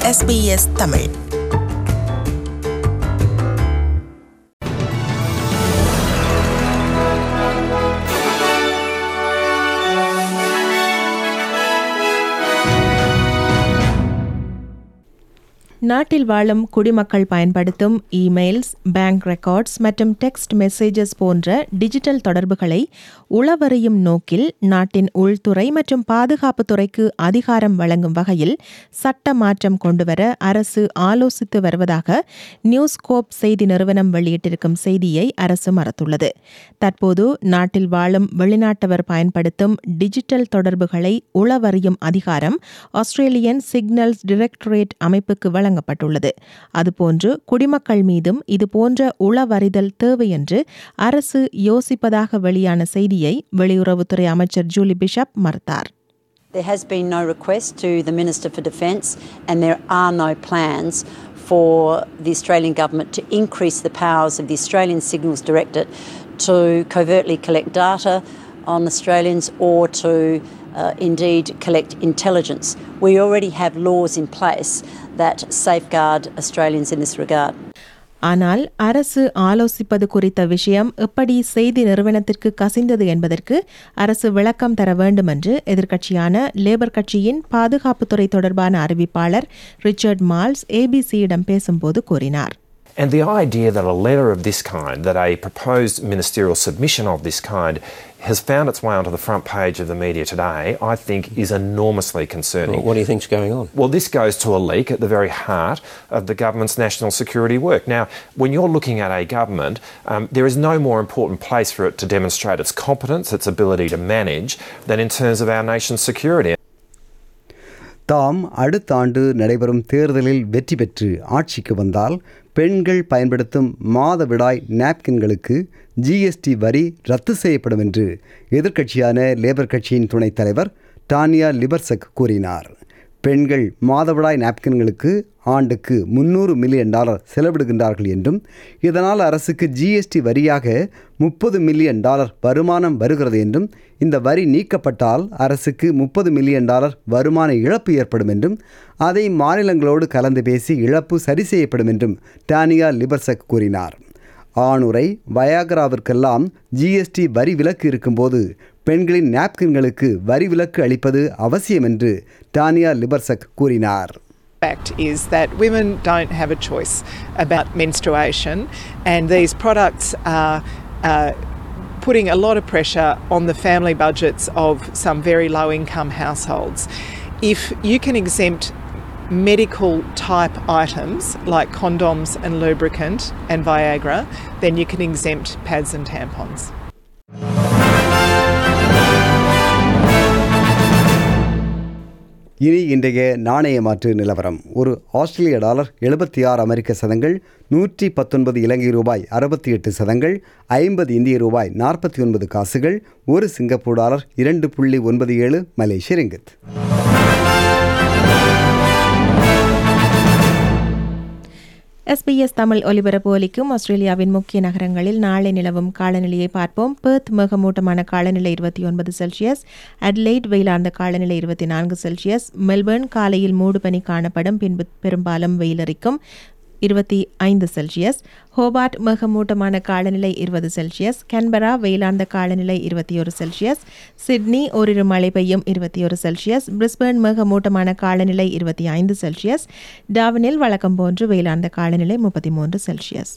SBS Tamil நாட்டில் வாழும் குடிமக்கள் பயன்படுத்தும் இமெயில்ஸ் பேங்க் ரெக்கார்ட்ஸ் மற்றும் டெக்ஸ்ட் மெசேஜஸ் போன்ற டிஜிட்டல் தொடர்புகளை உளவறியும் நோக்கில் நாட்டின் உள்துறை மற்றும் பாதுகாப்புத் துறைக்கு அதிகாரம் வழங்கும் வகையில் சட்ட மாற்றம் கொண்டுவர அரசு ஆலோசித்து வருவதாக நியூஸ்கோப் செய்தி நிறுவனம் வெளியிட்டிருக்கும் செய்தியை அரசு மறுத்துள்ளது தற்போது நாட்டில் வாழும் வெளிநாட்டவர் பயன்படுத்தும் டிஜிட்டல் தொடர்புகளை உளவறியும் அதிகாரம் ஆஸ்திரேலியன் சிக்னல்ஸ் டிரெக்டரேட் அமைப்புக்கு வழங்கப்பட்டுள்ளது அதுபோன்று குடிமக்கள் மீதும் இதுபோன்ற உளவறிதல் தேவை என்று அரசு யோசிப்பதாக வெளியான செய்தியை வெளியுறவுத்துறை அமைச்சர் ஜூலி பிஷப் மறுத்தார் There has been no request to the Minister for Defence, and there are no plans for the Australian Government to increase the powers of the Australian Signals Directorate to covertly collect data on Australians or to uh, indeed collect intelligence. We already have laws in place that safeguard Australians in this regard. ஆனால் அரசு ஆலோசிப்பது குறித்த விஷயம் எப்படி செய்தி நிறுவனத்திற்கு கசிந்தது என்பதற்கு அரசு விளக்கம் தர வேண்டும் என்று எதிர்க்கட்சியான லேபர் கட்சியின் பாதுகாப்புத்துறை தொடர்பான அறிவிப்பாளர் ரிச்சர்ட் மால்ஸ் ஏபிசியிடம் பேசும்போது கூறினார் And the idea that a letter of this kind, that a proposed ministerial submission of this kind, has found its way onto the front page of the media today, I think is enormously concerning. Well, what do you think's going on? Well, this goes to a leak at the very heart of the government's national security work. Now, when you're looking at a government, um, there is no more important place for it to demonstrate its competence, its ability to manage, than in terms of our nation's security. தாம் அடுத்த ஆண்டு நடைபெறும் தேர்தலில் வெற்றி பெற்று ஆட்சிக்கு வந்தால் பெண்கள் பயன்படுத்தும் மாதவிடாய் நாப்கின்களுக்கு ஜிஎஸ்டி வரி ரத்து செய்யப்படும் என்று எதிர்க்கட்சியான லேபர் கட்சியின் துணைத் தலைவர் டானியா லிபர்சக் கூறினார் பெண்கள் மாதவிடாய் நாப்கின்களுக்கு ஆண்டுக்கு முன்னூறு மில்லியன் டாலர் செலவிடுகின்றார்கள் என்றும் இதனால் அரசுக்கு ஜிஎஸ்டி வரியாக முப்பது மில்லியன் டாலர் வருமானம் வருகிறது என்றும் இந்த வரி நீக்கப்பட்டால் அரசுக்கு முப்பது மில்லியன் டாலர் வருமான இழப்பு ஏற்படும் என்றும் அதை மாநிலங்களோடு கலந்து பேசி இழப்பு சரி செய்யப்படும் என்றும் டானியா லிபர்சக் கூறினார் ஆணுரை வயாகராவிற்கெல்லாம் ஜிஎஸ்டி வரி விலக்கு இருக்கும்போது பெண்களின் நாப்கின்களுக்கு வரி விலக்கு அளிப்பது அவசியம் என்று டானியா லிபர்சக் கூறினார் fact is that women don't have a choice about menstruation, and these products are uh, putting a lot of pressure on the family budgets of some very low income households. If you can exempt medical type items like condoms and lubricant and Viagra, then you can exempt pads and tampons. இனி இன்றைய நாணய மாற்று நிலவரம் ஒரு ஆஸ்திரேலிய dollar எழுபத்தி ஆறு அமெரிக்க சதங்கள் நூற்றி பத்தொன்பது இலங்கை ரூபாய் அறுபத்தி எட்டு சதங்கள் ஐம்பது இந்திய ரூபாய் நாற்பத்தி ஒன்பது காசுகள் ஒரு சிங்கப்பூர் டாலர் இரண்டு புள்ளி ஒன்பது ஏழு மலேசிய ரிங்கித் எஸ்பிஎஸ் தமிழ் ஒலிபரப்பு ஒலிக்கும் ஆஸ்திரேலியாவின் முக்கிய நகரங்களில் நாளை நிலவும் காலநிலையை பார்ப்போம் பெர்த் மேகமூட்டமான காலநிலை இருபத்தி ஒன்பது செல்சியஸ் அட்லைட் வெயிலார்ந்த காலநிலை இருபத்தி நான்கு செல்சியஸ் மெல்பர்ன் காலையில் மூடுபனி காணப்படும் பின்பு பெரும்பாலும் வெயிலரிக்கும் இருபத்தி ஐந்து செல்சியஸ் ஹோபார்ட் மேகமூட்டமான காலநிலை இருபது செல்சியஸ் கன்பரா வெயிலார்ந்த காலநிலை இருபத்தி ஒரு செல்சியஸ் சிட்னி ஓரிரு மழை பெய்யும் இருபத்தி ஒரு செல்சியஸ் பிரிஸ்பர்ன் மேகமூட்டமான காலநிலை இருபத்தி ஐந்து செல்சியஸ் டாவனில் வழக்கம் போன்று வெயிலார்ந்த காலநிலை முப்பத்தி மூன்று செல்சியஸ்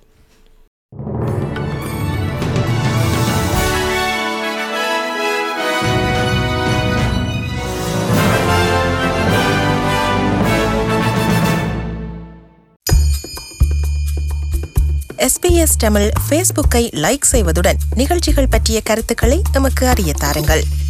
எஸ்பிஎஸ் தமிழ் ஃபேஸ்புக்கை லைக் செய்வதுடன் நிகழ்ச்சிகள் பற்றிய கருத்துக்களை எமக்கு அறிய தாருங்கள்